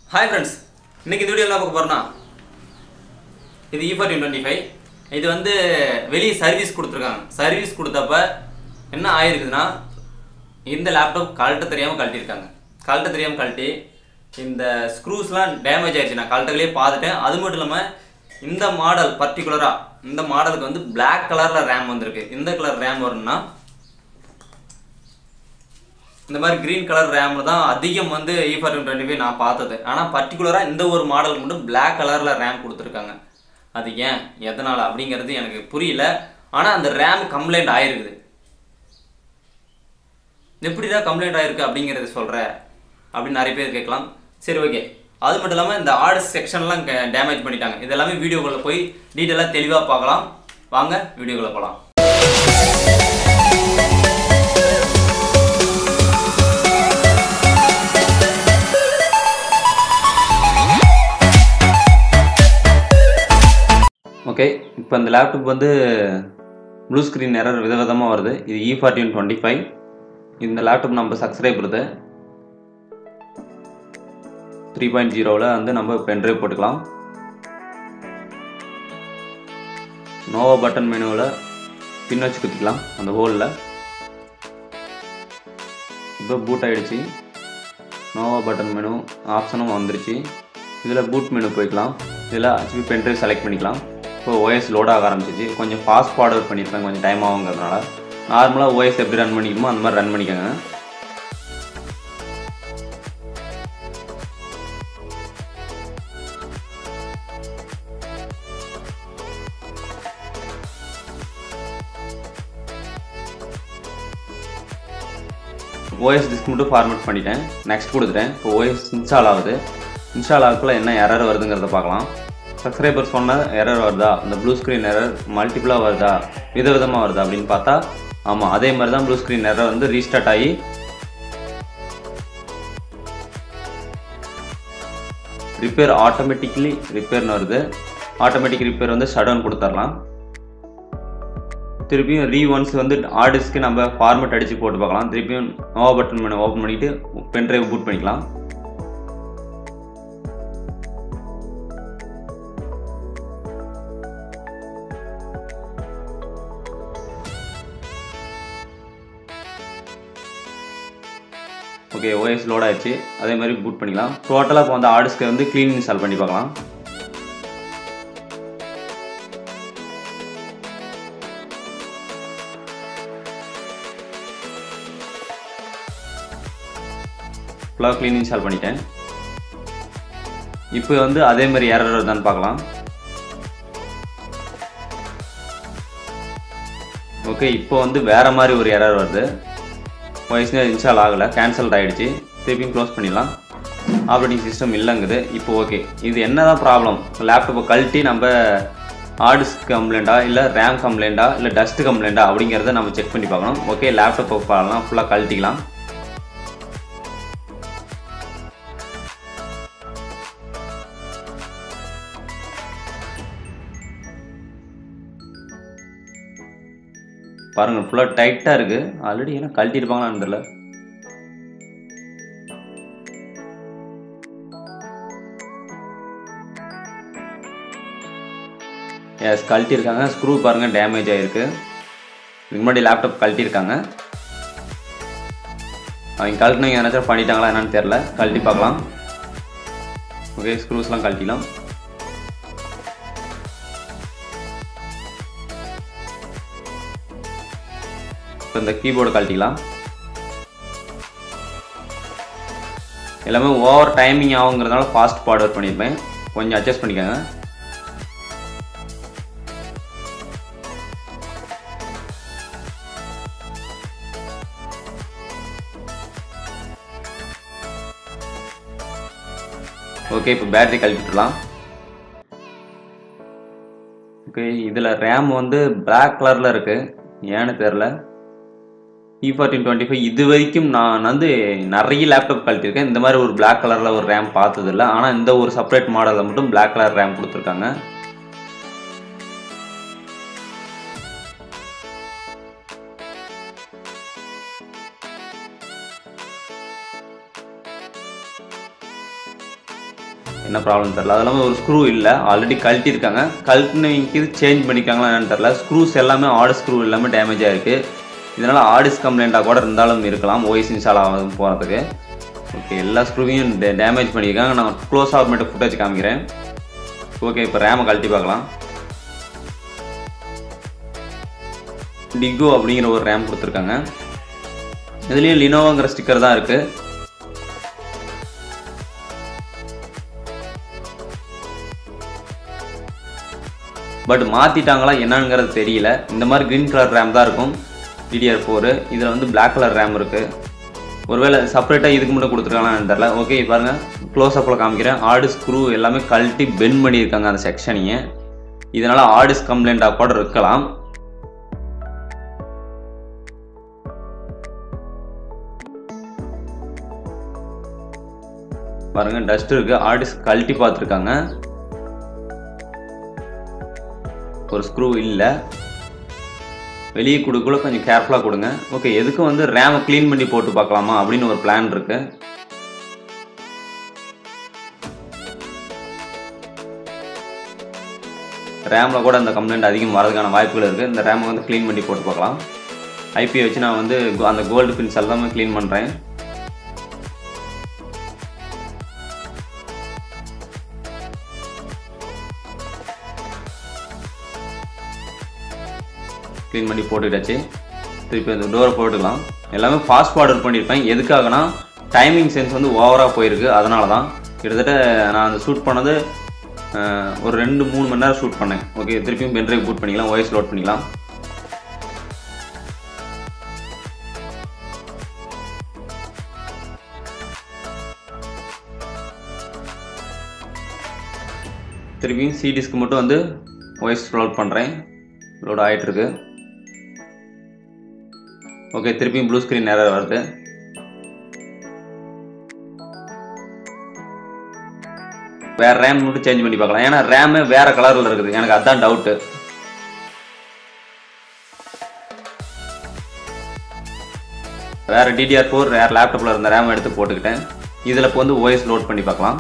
hi friends இன்னைக்கு இந்த video என்ன பார்க்க போறோம்னா இது இ ஃபார்ட்டி டுவெண்ட்டி ஃபைவ் இது வந்து வெளியே சர்வீஸ் கொடுத்துருக்காங்க சர்வீஸ் கொடுத்தப்ப என்ன ஆயிருக்குதுன்னா இந்த லேப்டாப் கழட்ட தெரியாமல் கழட்டியிருக்காங்க கழட்ட தெரியாமல் கழட்டி இந்த ஸ்க்ரூஸ்லாம் டேமேஜ் ஆயிடுச்சு நான் கழட்டங்களே பார்த்துட்டேன் அது மட்டும் இல்லாமல் இந்த மாடல் பர்டிகுலராக இந்த மாடலுக்கு வந்து Black கலரில் ரேம் வந்திருக்கு இந்த கலர் ரேம் வரும்னா இந்த மாதிரி கிரீன் கலர் ரேம் தான் அதிகம் வந்து இ ஃபார்ட்டி டுவெண்ட்டி ஃபைவ் நான் பார்த்தது ஆனால் பர்டிகுலராக இந்த ஒரு மாடலுக்கு மட்டும் Black கலரில் ரேம் கொடுத்துருக்காங்க அது ஏன் எதனால் அப்படிங்கிறது எனக்கு புரியல ஆனால் அந்த ரேம் கம்ப்ளைண்ட் ஆயிருக்குது எப்படிடா கம்ப்ளைண்ட் ஆயிருக்கு அப்படிங்கிறத சொல்கிற அப்படின்னு நிறைய பேர் கேட்கலாம் சரி ஓகே அது மட்டும் இல்லாமல் இந்த ஆர்ட் செக்ஷன்லாம் டேமேஜ் பண்ணிட்டாங்க இது எல்லாமே வீடியோக்குள்ளே போய் டீட்டெயிலாக தெளிவாக பார்க்கலாம் வாங்க வீடியோக்குள்ளே போகலாம் ஓகே இப்போ இந்த லேப்டாப் வந்து ப்ளூ ஸ்க்ரீன் எரர் விதவிதமாக வருது இது இ ஃபார்ட்டின் டுவெண்ட்டி ஃபைவ் இந்த லேப்டாப் நம்ம சப்ஸ்கிரைபருது த்ரீ பாயிண்ட் ஜீரோவில் வந்து நம்ம பென்ட்ரைவ் போட்டுக்கலாம் நோவா பட்டன் மெனுவில் பின் வச்சு குத்திக்கலாம் அந்த ஹோலில் இப்போ பூட் ஆகிடுச்சு நோவா பட்டன் மெனு ஆப்ஷனும் வந்துருச்சு இதில் பூட் மெனு போய்க்கலாம் இதில் ஹெச்பி பென்ட்ரைவ் செலக்ட் பண்ணிக்கலாம் இப்போ ஓஎஸ் லோட் ஆக ஆரம்பிச்சிச்சு கொஞ்சம் ஃபாஸ்ட் ஃபார்வர்ட் பண்ணியிருப்பேன் கொஞ்சம் டைம் ஆகுங்கிறதுனால நார்மலாக ஓஎஸ் எப்படி ரன் பண்ணிக்கணுமோ அந்த மாதிரி ரன் பண்ணிக்கோங்க ஓஎஸ் டிஸ்க் மட்டும் ஃபார்மேட் பண்ணிட்டேன் நெக்ஸ்ட் கொடுத்துட்டேன் இப்போ ஓஎஸ் இன்ஸ்டால் ஆகுது இன்ஸ்டால் ஆகக்குள்ள என்ன எரர் வருதுங்கிறத பார்க்கலாம் சப்ஸ்கிரைபர் சொன்ன எரர் வருதா இந்த ப்ளூ ஸ்க்ரீன் எரர் மல்டிபிளாக வருதா விதவிதமாக வருதா அப்படின்னு பார்த்தா ஆமாம் அதே மாதிரி தான் ப்ளூ ஸ்க்ரீன் எரர் வந்து ரீஸ்டார்ட் ஆகி ரிப்பேர் ஆட்டோமேட்டிக்லி ரிப்பேர்னு வருது ஆட்டோமேட்டிக் ரிப்பேர் வந்து ஷட் கொடுத்துடலாம் திருப்பியும் ரீ ஒன்ஸ் வந்து ஆர்டிஸ்க்கு நம்ம ஃபார்மேட் அடித்து போட்டு பார்க்கலாம் திருப்பியும் நோவா பட்டன் மெனு ஓப்பன் பண்ணிவிட்டு பென் ட்ரைவ் பூட் பண்ணிக்கலாம் ஓகே ஓஎஸ் லோட் ஆயிடுச்சு அதே மாதிரி பூட் பண்ணிக்கலாம் டோட்டலாக இப்போ வந்து ஆர்டிஸ்க்கு வந்து க்ளீன் இன்ஸ்டால் பண்ணி பார்க்கலாம் ஃபுல்லாக க்ளீன் இன்ஸ்டால் பண்ணிட்டேன் இப்போ வந்து அதே மாதிரி எரர் வருதான்னு பார்க்கலாம் ஓகே இப்போ வந்து வேற மாதிரி ஒரு எரர் வருது வயசுல இன்ஸ்டால் ஆகலை கேன்சல் ஆகிடுச்சு திருப்பியும் க்ளோஸ் பண்ணிடலாம் ஆப்ரேட்டிங் சிஸ்டம் இல்லைங்குது இப்போ ஓகே இது என்ன தான் ப்ராப்ளம் லேப்டாப்பை கழட்டி நம்ம ஹார்டிஸ்க் கம்ப்ளைண்ட்டா இல்லை ரேம் கம்ப்ளைண்ட்டா இல்லை டஸ்ட் கம்ப்ளைண்ட்டா அப்படிங்கிறத நம்ம செக் பண்ணி பார்க்கணும் ஓகே லேப்டாப்பை பார்க்கலாம் ஃபுல்லாக கழட்டிக்கலாம் பாருங்க ஃபுல்லாக டைட்டாக இருக்கு ஆல்ரெடி ஏன்னா கழட்டிருப்பாங்களான்னு தெரியல எஸ் கழட்டியிருக்காங்க ஸ்க்ரூ பாருங்க டேமேஜ் ஆயிருக்கு இதுக்கு முன்னாடி லேப்டாப் கழட்டியிருக்காங்க அவங்க கழட்டினவங்க எதனாச்சும் பண்ணிட்டாங்களா என்னன்னு தெரில கழட்டி பார்க்கலாம் ஓகே ஸ்க்ரூஸ்லாம் கழட்டிலாம் இப்போ இந்த கீபோர்டு கழட்டிக்கலாம் எல்லாமே ஓவர் டைமிங் ஆகுங்கிறதுனால ஃபாஸ்ட் ஃபார்வர்ட் பண்ணியிருப்பேன் கொஞ்சம் அட்ஜஸ்ட் பண்ணிக்கோங்க ஓகே இப்போ பேட்டரி கழட்டிட்டுலாம் ஓகே இதில் ரேம் வந்து பிளாக் கலரில் இருக்குது ஏன்னு தெரில இ ஃபார்ட்டின் டுவெண்ட்டி ஃபைவ் இது வரைக்கும் நான் வந்து நிறைய லேப்டாப் கழட்டியிருக்கேன் இந்த மாதிரி ஒரு Black கலரில் ஒரு ரேம் பார்த்ததில்ல ஆனால் இந்த ஒரு செப்பரேட் மாடலில் மட்டும் Black கலர் ரேம் கொடுத்துருக்காங்க என்ன ப்ராப்ளம் தெரில அது இல்லாமல் ஒரு ஸ்க்ரூ இல்லை ஆல்ரெடி கழட்டியிருக்காங்க கழட்டினவங்க இது சேஞ்ச் பண்ணிக்காங்களா என்னன்னு தெரில ஸ்க்ரூஸ் எல்லாமே ஆடு ஸ்க்ரூ எல்லாமே டேமேஜ் ஆகிருக்கு இதனால் ஆடிஸ் கம்ப்ளைண்ட்டாக கூட இருந்தாலும் இருக்கலாம் ஓய்ஸ் இன்ஸ்டால் ஆகும் போகிறதுக்கு ஓகே எல்லா ஸ்க்ரூவையும் டேமேஜ் பண்ணியிருக்காங்க நான் க்ளோஸ் ஆஃப்மேட்டு ஃபுட்டேஜ் காமிக்கிறேன் ஓகே இப்போ ரேமை கழட்டி பார்க்கலாம் டிகோ அப்படிங்கிற ஒரு ரேம் கொடுத்துருக்காங்க இதுலேயும் லினோவோங்கிற ஸ்டிக்கர் தான் இருக்குது பட் மாற்றிட்டாங்களா என்னங்கிறது தெரியல இந்த மாதிரி க்ரீன் கலர் ரேம் தான் இருக்கும் டிடிஆர் ஃபோரு இதில் வந்து Black கலர் ரேம் இருக்குது ஒருவேளை செப்பரேட்டாக இதுக்கு மட்டும் கொடுத்துருக்காங்களான்னு தெரில ஓகே பாருங்க க்ளோஸ் அப்பில் காமிக்கிறேன் ஆடு ஸ்க்ரூ எல்லாமே கழட்டி பெண்ட் பண்ணியிருக்காங்க அந்த செக்ஷனையே இதனால் ஆடிஸ் கம்ப்ளைண்ட்டாக கூட இருக்கலாம் பாருங்க டஸ்ட் இருக்கு ஆடிஸ் கழட்டி பார்த்துருக்காங்க ஒரு ஸ்க்ரூ இல்லை வெளியே கொடுக்கல கொஞ்சம் கேர்ஃபுல்லாக கொடுங்க ஓகே எதுக்கும் வந்து ரேமை க்ளீன் பண்ணி போட்டு பார்க்கலாமா அப்படின்னு ஒரு பிளான் இருக்கு ரேமில் கூட அந்த கம்ப்ளைண்ட் அதிகம் வரதுக்கான வாய்ப்புகள் இருக்குது இந்த ரேமை வந்து க்ளீன் பண்ணி போட்டு பார்க்கலாம் ஐபி வச்சு நான் வந்து கோ- அந்த கோல்டு பின்ஸ் எல்லாமே க்ளீன் பண்ணுறேன் க்ளீன் பண்ணி போட்டுக்கிட்டாச்சு திருப்பி அந்த டோரை போட்டுக்கலாம் எல்லாமே ஃபாஸ்ட் ஃபார்வர்ட் பண்ணியிருப்பேன் எதுக்காகனா டைமிங் சென்ஸ் வந்து ஓவராக போயிருக்கு அதனால தான் கிட்டத்தட்ட நான் அந்த ஷூட் பண்ணது அஹ், ஒரு ரெண்டு மூணு மணி நேரம் ஷூட் பண்ணேன் ஓகே திருப்பியும் பென்ட்ரைவ் பூட் பண்ணிக்கலாம் வாய்ஸ் லோட் பண்ணிக்கலாம் திருப்பியும் சிடிஸ்க்கு மட்டும் வந்து வாய்ஸ் லோட் பண்ணுறேன் லோட் ஆகிட்டு இருக்கு ஓகே திருப்பியும் ப்ளூ ஸ்க்ரீன் நேரம் வருது வேற ரேம் மட்டும் சேஞ்ச் பண்ணி பார்க்கலாம் ஏன்னா ரேமு வேற கலரில் இருக்குது எனக்கு அதான் டவுட்டு வேற டிடிஆர் ஃபோர் வேற லேப்டாப்பில் இருந்த ரேம் எடுத்து போட்டுக்கிட்டேன் இதில் இப்போ வந்து ஓஎஸ் லோட் பண்ணி பார்க்கலாம்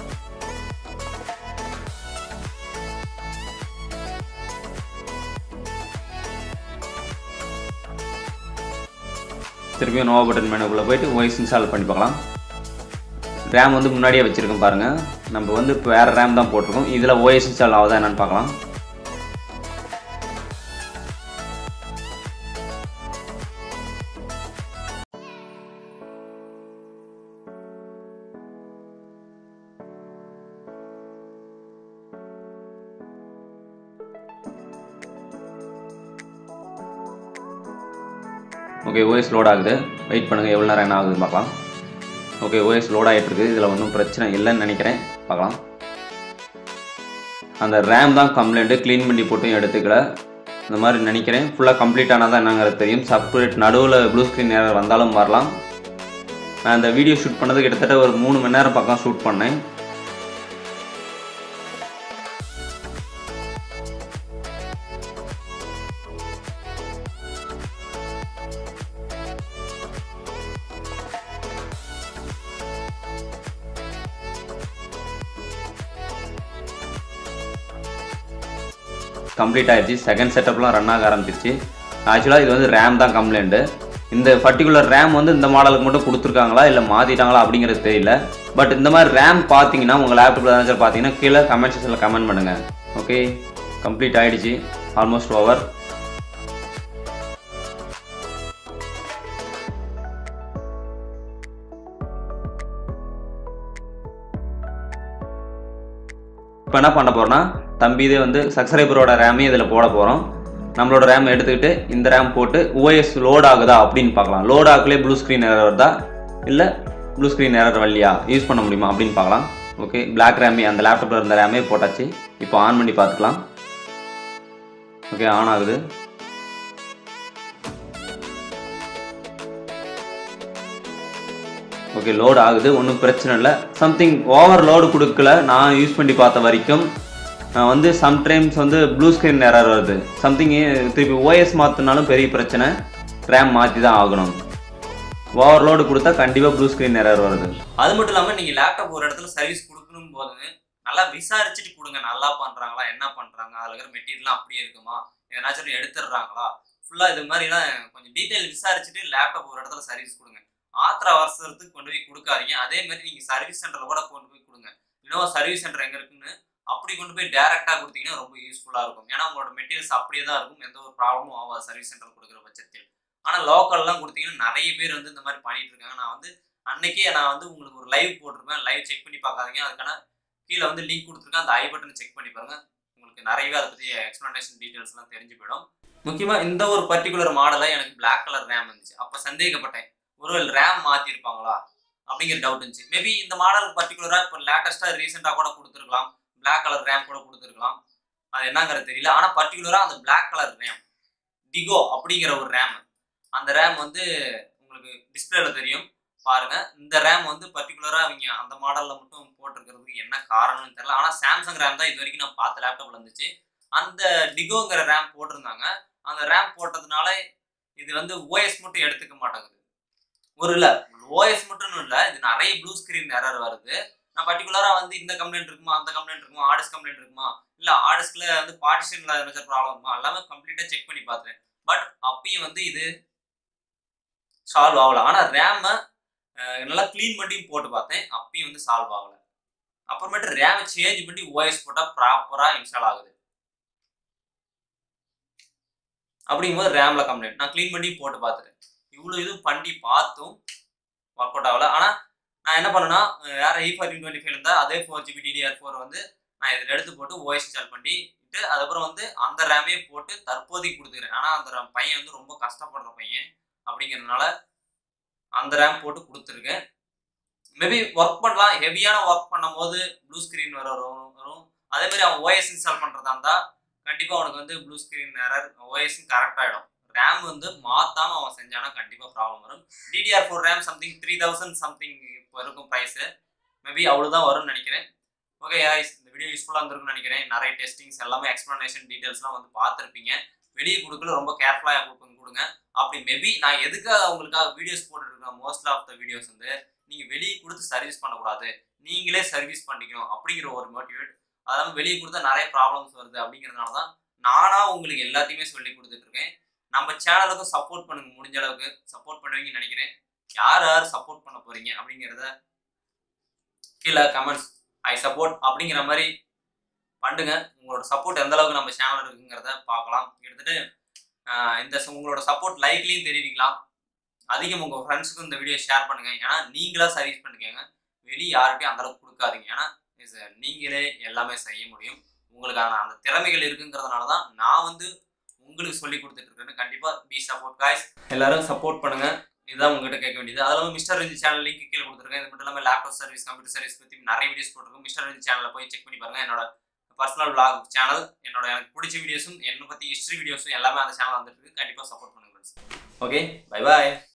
திருப்பியும் நோவா பட்டன் மெனுக்குள்ளே போயிட்டு வாய்ஸ் இன்ஸ்டால் பண்ணி பார்க்கலாம் ரேம் வந்து முன்னாடியே வச்சுருக்கோம் பாருங்கள் நம்ம வந்து இப்போ வேறு ரேம் தான் போட்டிருக்கோம் இதில் ஓஎஸ் இன்ஸ்டால் ஆகுதா என்னன்னு பார்க்கலாம் ஓகே ஓஎஸ் லோட் ஆகுது வெயிட் பண்ணுங்கள் எவ்வளோ நேரம் என்ன ஆகுதுன்னு பார்க்கலாம் ஓகே ஓஎஸ் லோட் ஆகிட்டு இருக்கு இதில் ஒன்றும் பிரச்சனை இல்லைன்னு நினைக்கிறேன் பார்க்கலாம் அந்த ரேம் தான் கம்ப்ளைண்ட்டு க்ளீன் பண்ணி போட்டும் எடுத்துக்கல இந்த மாதிரி நினைக்கிறேன் ஃபுல்லாக கம்ப்ளீட் ஆனால் தான் என்னங்கிறது தெரியும் செப்பரேட் நடுவில் ப்ளூ ஸ்க்ரீன் நேரம் வந்தாலும் வரலாம் நான் இந்த வீடியோ ஷூட் பண்ணது கிட்டத்தட்ட ஒரு மூணு மணி நேரம் பக்கம் ஷூட் பண்ணேன் கம்ப்ளீட் ஆயிடுச்சு செகண்ட் செட்டப்லாம் ரன் ஆக ஆரம்பிச்சிருச்சு ஆக்சுவலாக இது வந்து ரேம் தான் கம்ப்ளைண்ட்டு இந்த பர்டிகுலர் ரேம் வந்து இந்த மாடலுக்கு மட்டும் கொடுத்துருக்காங்களா இல்லை மாற்றிட்டாங்களா அப்படிங்கிறது தெரியல பட் இந்த மாதிரி ரேம் பார்த்தீங்கன்னா உங்கள் லேப்டாப்பில் ஏதாச்சும் பார்த்தீங்கன்னா கீழே கமெண்ட் செக்ஷனில் கமெண்ட் பண்ணுங்கள் ஓகே கம்ப்ளீட் ஆயிடுச்சு ஆல்மோஸ்ட் ஓவர் இப்போ என்ன பண்ண போறோம்னா தம்பி இதே வந்து சப்ஸ்கிரைபரோட ரேமே இதில் போட போகிறோம் நம்மளோட ரேம் எடுத்துக்கிட்டு இந்த ரேம் போட்டு ஓஎஸ் லோட் ஆகுதா அப்படின்னு பார்க்கலாம் லோட் ஆகலே ப்ளூ ஸ்க்ரீன் எரர் வருதா இல்லை ப்ளூ ஸ்க்ரீன் எரர் வரலையா யூஸ் பண்ண முடியுமா அப்படின்னு பார்க்கலாம் ஓகே பிளாக் ரேமே அந்த லேப்டாப்பில் இருந்த ரேமே போட்டாச்சு இப்போ ஆன் பண்ணி பார்த்துக்கலாம் ஓகே ஆன் ஆகுது ஓகே லோட் ஆகுது ஒன்றும் பிரச்சனை இல்லை சம்திங் ஓவர் லோடு கொடுக்கல நான் யூஸ் பண்ணி பார்த்த வரைக்கும் நான் வந்து சம்டைம்ஸ் வந்து ப்ளூ ஸ்க்ரீன் எரர் வருது சம்திங் திருப்பி ஓஎஸ் மாற்றினாலும் பெரிய பிரச்சனை ரேம் மாற்றி தான் ஆகணும் ஓவர்லோடு கொடுத்தா கண்டிப்பாக ப்ளூ ஸ்க்ரீன் எரர் வருது அது மட்டும் இல்லாமல் நீங்கள் லேப்டாப் ஒரு இடத்துல சர்வீஸ் கொடுக்கணும் கொடுக்கும் போது நல்லா விசாரிச்சுட்டு கொடுங்க நல்லா பண்றாங்களா என்ன பண்றாங்க அதுல இருக்கிற மெட்டீரியல்லாம் அப்படியே இருக்குமா எதனாச்சும் எடுத்துடுறாங்களா ஃபுல்லா இது மாதிரிலாம் கொஞ்சம் டீட்டெயில் விசாரிச்சுட்டு லேப்டாப் ஒரு இடத்துல சர்வீஸ் கொடுங்க ஆத்திர அவசரத்துக்கு கொண்டு போய் கொடுக்காதீங்க அதே மாதிரி நீங்க சர்வீஸ் சென்டர்ல கூட கொண்டு போய் கொடுங்க இன்னொரு சர்வீஸ் சென்டர் எங்க இருக்குன்னு அப்படி கொண்டு போய் டைரக்டா கொடுத்தீங்கன்னா ரொம்ப யூஸ்ஃபுல்லா இருக்கும் ஏன்னா உங்களோட மெட்டீரியல்ஸ் அப்படியே தான் இருக்கும் எந்த ஒரு ப்ராப்ளமும் ஆகாது சர்வீஸ் சென்டர் கொடுக்குற பட்சத்தில் ஆனா லோக்கல்லாம் கொடுத்தீங்கன்னா நிறைய பேர் வந்து இந்த மாதிரி பண்ணிட்டு இருக்காங்க நான் வந்து அன்னைக்கே நான் வந்து உங்களுக்கு ஒரு லைவ் போட்டிருப்பேன் லைவ் செக் பண்ணி பார்க்காதீங்க அதுக்கான கீழே வந்து லிங்க் கொடுத்துருக்கேன் அந்த ஐ பட்டனை செக் பண்ணி பாருங்க உங்களுக்கு நிறையவே அதை பத்தி எக்ஸ்பிளனேஷன் டீடைல்ஸ் எல்லாம் தெரிஞ்சு போயிடும் முக்கியமா இந்த ஒரு பர்டிகுலர் மாடல எனக்கு Black கலர் ரேம் இருந்துச்சு அப்ப சந்தேகப்பட்டேன் ஒருவேளை ரேம் மாத்திருப்பாங்களா அப்படிங்கிற டவுட் இருந்துச்சு மேபி இந்த மாடல் பர்டிகுலரா இப்போ லேட்டஸ்டா ரீசெண்டா கூட கொடுத்துருக்கலாம் Black கலர் ரேம் கூட கொடுத்துருக்கலாம் அது என்னங்கிறது தெரியல ஆனா பர்டிகுலரா அந்த Black கலர் ரேம் டிகோ அப்படிங்கிற ஒரு ரேம் அந்த ரேம் வந்து உங்களுக்கு டிஸ்பிளேல தெரியும் பாருங்க இந்த ரேம் வந்து பர்டிகுலரா அவங்க அந்த மாடல்ல மட்டும் போட்டிருக்கிறதுக்கு என்ன காரணம்னு தெரியல ஆனா சாம்சங் ரேம் தான் இது வரைக்கும் நான் பார்த்த லேப்டாப்ல இருந்துச்சு அந்த டிகோங்கிற ரேம் போட்டிருந்தாங்க அந்த ரேம் போட்டதுனால இது வந்து ஓஎஸ் மட்டும் எடுத்துக்க மாட்டேங்குது ஒரு இல்ல ஓஎஸ் மட்டும் இல்ல இது நிறைய ப்ளூ ஸ்கிரீன் எரர் வருது நான் பர்டிகுலரா வந்து இந்த கம்ப்ளைண்ட் இருக்குமா அந்த கம்ப்ளைண்ட் இருக்குமா ஆடிஸ் கம்ப்ளைண்ட் இருக்குமா இல்ல ஆடிஸ்க்ல வந்து பார்ட்டிஷன்ல ஏதாச்சும் ப்ராப்ளம் இருக்குமா எல்லாமே கம்ப்ளீட்டா செக் பண்ணி பார்த்தேன் பட் அப்பயும் வந்து இது சால்வ் ஆகல ஆனா ரேம நல்லா க்ளீன் பண்ணி போட்டு பார்த்தேன் அப்பயும் வந்து சால்வ் ஆகல அப்புறமேட்டு ரேம் சேஞ்ச் பண்ணி ஓஎஸ் போட்டா ப்ராப்பரா இன்ஸ்டால் ஆகுது அப்படிங்கும்போது ரேம்ல கம்ப்ளைண்ட் நான் க்ளீன் பண்ணி போட்டு பார்த்துட்டேன் இவ்வளோ இதுவும் பண்ணி பார்த்தும் ஒர்க் அவுட் ஆகல ஆனால் நான் என்ன பண்ணேன்னா வேற இ ஃபார்ட்டின் டுவெண்ட்டி ஃபைவ் இருந்தால் அதே ஃபோர் ஜிபி டிடிஆர் ஃபோர் வந்து நான் இதில் எடுத்து போட்டு ஓஎஸ் இன்ஸ்டால் பண்ணிட்டு அதுக்கப்புறம் வந்து அந்த ரேமே போட்டு தற்போதைக்கு கொடுத்துக்கிறேன் ஆனால் அந்த RAM பையன் வந்து ரொம்ப கஷ்டப்படுற பையன் அப்படிங்கிறதுனால அந்த ரேம் போட்டு கொடுத்துருக்கேன் மேபி ஒர்க் பண்ணலாம் ஹெவியான ஒர்க் பண்ணும்போது ப்ளூ ஸ்க்ரீன் வர வரும் வரும் அதே மாதிரி அவன் ஓஎஸ் இன்ஸ்டால் பண்ணுறதா இருந்தால் கண்டிப்பாக அவனுக்கு வந்து ப்ளூ ஸ்க்ரீன் எரர் ஓஎஸும் கரெக்ட் ஆகிடும் ரேம் வந்து மாத்தாம அவன் செஞ்சானா கண்டிப்பாக ப்ராப்ளம் வரும் DDR four RAM something three thousand something இப்போ இருக்கும் ப்ரைஸு மேபி அவ்வளோதான் வரும்னு நினைக்கிறேன் ஓகே guys இந்த வீடியோ யூஸ்ஃபுல்லாக இருந்திருக்கும்னு நினைக்கிறேன் நிறைய டெஸ்டிங்ஸ் எல்லாமே எக்ஸ்ப்ளனேஷன் டீட்டெயில்ஸ்லாம் வந்து பார்த்துருப்பீங்க வெளியே கொடுக்கல ரொம்ப கேர்ஃபுல்லாக கொடுங்க கொடுங்க அப்படி மேபி நான் எதுக்காக அவங்களுக்காக வீடியோஸ் போட்டுருக்கேன் மோஸ்ட் ஆஃப் த வீடியோஸ் வந்து நீங்கள் வெளியே கொடுத்து சர்வீஸ் பண்ணக்கூடாது நீங்களே சர்வீஸ் பண்ணிக்கணும் அப்படிங்கிற ஒரு மோட்டிவேட் அதாவது வெளியே கொடுத்தா நிறைய ப்ராப்ளம்ஸ் வருது அப்படிங்கிறதுனால தான் நானா உங்களுக்கு எல்லாத்தையுமே சொல்லி கொடுத்துட்டு இருக்கேன் நம்ம சேனலுக்கும் சப்போர்ட் பண்ணுங்க முடிஞ்ச அளவுக்கு சப்போர்ட் பண்ணுவீங்கன்னு நினைக்கிறேன் யார் யார் சப்போர்ட் பண்ண போறீங்க அப்படிங்கிறத கீழே கமெண்ட்ஸ் ஐ சப்போர்ட் அப்படிங்கிற மாதிரி பண்ணுங்க உங்களோட சப்போர்ட் எந்த அளவுக்கு நம்ம சேனல் இருக்குங்கிறத பார்க்கலாம் கிட்டத்தட்ட ஆஹ் இந்த ச- உங்களோட சப்போர்ட் லைக்லையும் தெரிவிக்கலாம் அதிகம் உங்க ஃப்ரெண்ட்ஸுக்கும் இந்த வீடியோ ஷேர் பண்ணுங்க ஏன்னா நீங்களா சர்வீஸ் பண்ணிக்கோங்க வெளியே யார்கிட்டயும் அந்த அளவுக்கு கொடுக்காதீங்க ஏன்னா இது நீங்களே எல்லாமே செய்ய முடியும் உங்களுக்கான அந்த திறமைகள் இருக்குங்கிறதுனால தான் நான் வந்து உங்களுக்கு சொல்லி கொடுத்துட்டு இருக்கேன்னு கண்டிப்பா பி சப்போர்ட் காய்ஸ் எல்லாரும் சப்போர்ட் பண்ணுங்க இதுதான் உங்ககிட்ட கேட்க வேண்டியது அது இல்லாமல் மிஸ்டர் ரஞ்சி சேனல் லிங்க் கீழே கொடுத்துருக்கேன் இது மட்டும் இல்லாமல் லேப்டாப் சர்வீஸ் கம்ப்யூட்டர் சர்வீஸ் பற்றி நிறைய வீடியோஸ் போட்டிருக்கோம் மிஸ்டர் ரஞ்சி சேனலில் போய் செக் பண்ணி பாருங்க என்னோட பர்சனல் vlog சேனல் என்னோட எனக்கு பிடிச்ச வீடியோஸும் என்னை பற்றி ஹிஸ்ட்ரி வீடியோஸும் எல்லாமே அந்த சேனல் வந்துட்டு இருக்கு கண்டிப்பாக சப்போர்ட் பண்ணுங்க ஓகே பை பாய்